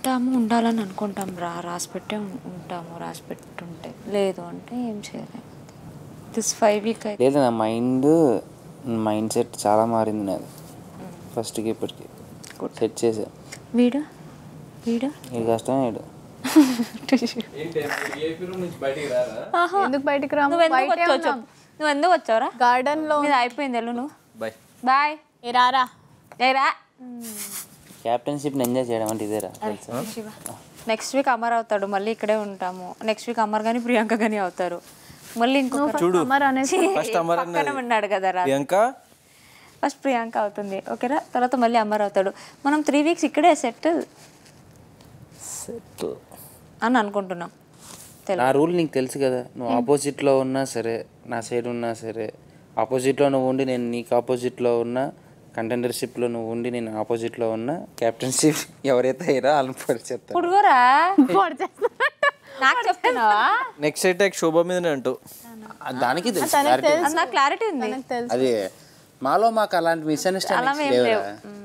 ఉంటాము ఉండాలని అనుకుంటాం రా రాసి పెట్టే ఉం- ఉంటాము రాసి పెట్టుంటే లేదు అంటే ఏం చేయలేము దిస్ ఫైవ్ వీక్ అయితే లేదు నా మైండ్ మైండ్ సెట్ చాలా మారింది నాది ఫస్ట్కి ఇప్పటికి సెట్ చేసా వీడు వీడు ఇది కష్టం వీడు ఎందుకు బయటికి రాము నువ్వు ఎందుకు బయటే వచ్చావు ఉన్నాం. చెప్పు. నువ్వు ఎందుకు వచ్చావురా గార్డెన్ లో మీద అయిపోయింది వెళ్ళు నువ్వు బాయ్ బాయ్ ఏ రారా ఏ రా క్యాప్టెన్షిప్ని ఎంజాయ్ చేయడం అంటే ఇదేరా తెలుసా శివ నెక్స్ట్ వీక్ అమర్ అవుతాడు మళ్ళీ ఇక్కడే ఉంటాము నెక్స్ట్ వీక్ అమర్ కానీ ప్రియాంక కానీ అవుతారు మళ్ళీ ఇంకొక చూడు అమర్ అనేసి ఫస్ట్ అమర్ పక్కన అన్నది ఉన్నాడు కదా రా ప్రియాంక ఫస్ట్ ప్రియాంక అవుతుంది ఓకేనా తర్వాత మళ్ళీ అమర్ అవుతాడు మనం త్రీ వీక్స్ ఇక్కడే సెటిల్ సెట్ అని అనుకుంటున్నాం తెలుసు నా రూల్ నీకు తెలుసు కదా నువ్వు ఆపోజిట్లో ఉన్నా సరే నా సైడ్ ఉన్నా సరే ఆపోజిట్లో నువ్వు ఉండి నేను నీకు ఆపోజిట్లో ఉన్నా కంటెండర్షిప్లో నువ్వు ఉండి నేను ఆపోజిట్లో ఉన్నా క్యాప్టెన్షిప్ ఎవరైతే అయ్యారో వాళ్ళని పరిచేస్తాను ఇప్పుడు కూడా నాకు చెప్తున్నావా నెక్స్ట్ అటాక్ శోభ మీదనే అంటూ దానికి తెలుసు clarity. అది నాకు క్లారిటీ ఉంది అది మాలో మాకు అలాంటి మిస్అండర్స్టాండింగ్స్ ఏం లేవు లేవురా